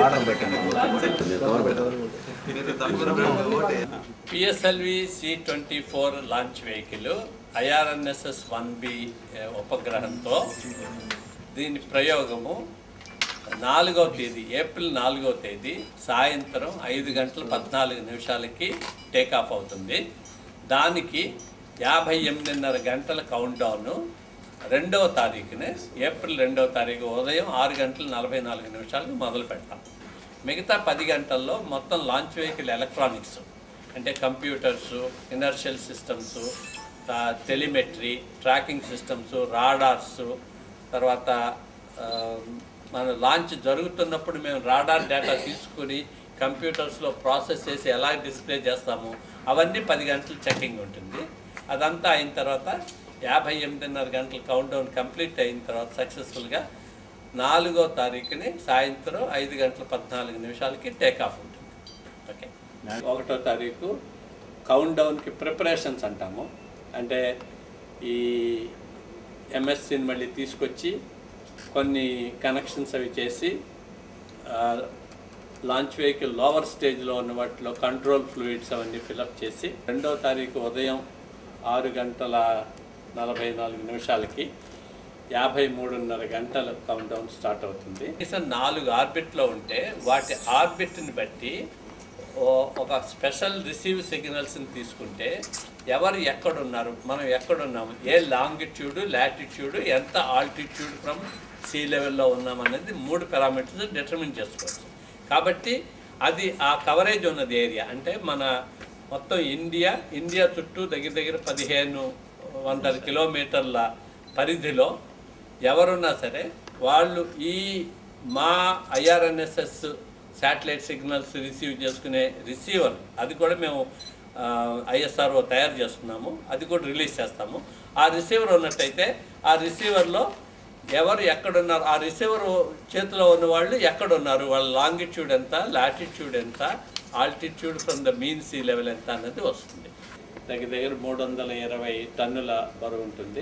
order పెట్టండి cover పెట్టండి PSLV C twenty four launch vehicle IRNSS one B ఉపగ్రహంతో దీని ప్రయోగము నాలుగవ తేదీ ఏప్రిల్ నాలుగవ తేదీ సాయంత్రం ఐదు గంటల పద్నాలుగు నిమిషాలకి టేకాఫ్ అవుతుంది దానికి యాభై ఎనిమిదిన్నర గంటల కౌంట్ డౌన్ రెండవ తారీఖునే ఏప్రిల్ రెండవ తారీఖు ఉదయం ఆరు గంటల నలభై నాలుగు నిమిషాలకు మొదలు పెడతాం మిగతా పది గంటల్లో మొత్తం లాంచ్ వెహికల్ ఎలక్ట్రానిక్స్ అంటే computers inertial systems telemetry tracking systems radars తర్వాత ఆ, మన లాంచ్ జరుగుతున్నప్పుడు మేము రాడార్ డేటా తీసుకుని కంప్యూటర్స్లో ప్రాసెస్ చేసి ఎలా డిస్ప్లే చేస్తాము అవన్నీ పది గంటలు చెకింగ్ ఉంటుంది అదంతా అయిన తర్వాత యాభై ఎనిమిదిన్నర గంటల కౌంట్ డౌన్ కంప్లీట్ అయిన తర్వాత సక్సెస్ఫుల్గా నాలుగో తారీఖుని సాయంత్రం ఐదు గంటల పద్నాలుగు నిమిషాలకి టేక్ ఆఫ్ ఉంటుంది ఓకే ఒకటో తారీఖు కౌంట్ డౌన్కి ప్రిపరేషన్స్ అంటాము అంటే ఈ ఎంఎస్సిని మళ్ళీ తీసుకొచ్చి కొన్ని కనెక్షన్స్ అవి చేసి ఆ, లాంచ్ వెహికల్ లోవర్ స్టేజ్లో ఉన్న వాటిలో కంట్రోల్ ఫ్లూయిడ్స్ అవన్నీ ఫిలప్ చేసి రెండో తారీఖు ఉదయం ఆరు గంటల నలభై నాలుగు నిమిషాలకి యాభై మూడున్నర గంటల కౌంట్ డౌన్ స్టార్ట్ అవుతుంది కనీసం నాలుగు ఆర్బిట్లో ఉంటే వాటి ఆర్బిట్ని బట్టి ఓ- ఒక స్పెషల్ రిసీవ్ సిగ్నల్స్ని తీసుకుంటే ఎవరు ఎక్కడున్నారు మనం ఎక్కడున్నాము ఏ లాంగిట్యూడ్ లాటిట్యూడ్ ఎంత ఆల్టిట్యూడ్ ఫ్రమ్ సీ లెవెల్లో ఉన్నాం అనేది మూడు పారామీటర్స్ డిటర్మిన్ చేసుకోవచ్చు కాబట్టి అది ఆ కవరేజ్ ఉన్నది ఏరియా అంటే మన మొత్తం ఇండియా ఇండియా చుట్టూ దగ్గర దగ్గర పదిహేను వందల కిలోమీటర్ల పరిధిలో ఎవరున్నా సరే వాళ్ళు ఈ మా ఐఆర్ఎన్ఎస్ఎస్ శాటిలైట్ సిగ్నల్స్ రిసీవ్ చేసుకునే రిసీవర్ అది కూడా మేము ఐఎస్ఆర్ఓ తయారు చేస్తున్నాము అది కూడా రిలీజ్ చేస్తాము ఆ రిసీవర్ ఉన్నట్టయితే ఆ రిసీవర్లో ఎవరు ఎక్కడున్నారు ఆ రిసీవర్ చేతిలో ఉన్న వాళ్ళు ఎక్కడున్నారు వాళ్ళ లాంగిట్యూడ్ ఎంత లాటిట్యూడ్ ఎంత altitude from the mean sea level ఎంత అన్నది వస్తుంది దగ్గర దగ్గర మూడు వందల ఇరవై టన్నుల బరువు ఉంటుంది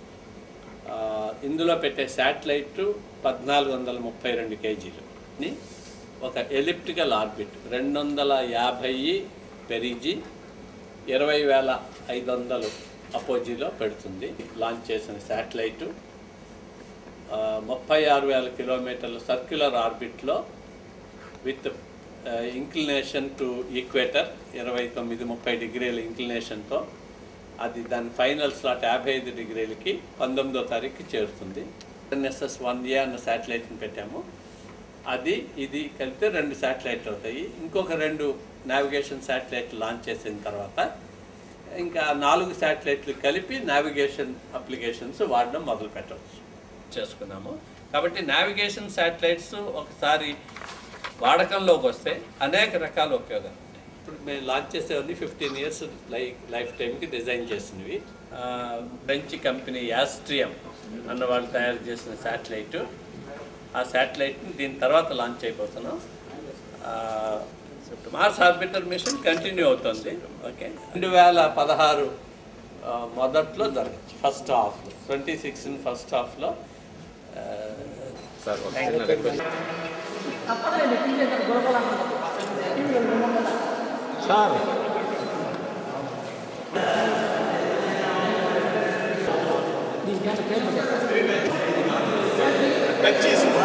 ఆ, ఇందులో పెట్టే శాటిలైట్ పద్నాలుగు వందల ముప్పై రెండు కేజీలు ఒక ఎలిప్టికల్ ఆర్బిట్ రెండు వందల యాభై పెరిగి ఇరవై వేల ఐదు వందలు అపోజీలో పెడుతుంది లాంచ్ చేసిన శాటిలైట్ ముప్పై ఆరు వేల కిలోమీటర్ల సర్క్యులర్ ఆర్బిట్లో విత్ ఇంక్లినేషన్ టు ఈక్వేటర్ ఇరవై తొమ్మిది ముప్పై డిగ్రీల ఇంక్లినేషన్తో అది దాని ఫైనల్ స్లాట్ యాభై ఐదు డిగ్రీలకి పంతొమ్మిదో తారీఖుకి చేరుతుంది ఎన్ఎస్ఎస్ వన్ ఏ అన్న శాటిలైట్ని పెట్టాము అది ఇది కలిపితే రెండు శాటిలైట్లు అవుతాయి ఇంకొక రెండు నావిగేషన్ శాటిలైట్లు లాంచ్ చేసిన తర్వాత ఇంకా నాలుగు శాటిలైట్లు కలిపి నావిగేషన్ అప్లికేషన్స్ వాడడం మొదలు పెట్టవచ్చు చేసుకున్నాము కాబట్టి నావిగేషన్ శాటిలైట్స్ ఒకసారి వాడకంలోకి వస్తే అనేక రకాల ఉపయోగాలు ఉంటాయి ఇప్పుడు మేము లాంచ్ చేసేవన్నీ ఫిఫ్టీన్ ఇయర్స్ లైఫ్ లైఫ్ టైంకి డిజైన్ చేసినవి ఆ, ఫ్రెంచ్ కంపెనీ యాస్ట్రియం అన్న వాళ్ళు తయారు చేసిన శాటిలైట్ ఆ శాటిలైట్ని దీని తర్వాత లాంచ్ అయిపోతున్నాం ఆ, మార్స్ ఆర్బిటర్ మిషన్ కంటిన్యూ అవుతుంది ఓకే రెండు వేల పదహారు ఆ, మొదట్లో జరగచ్చు first half twenty six first హాఫ్లో సార్ సార్ టచ్ చేసి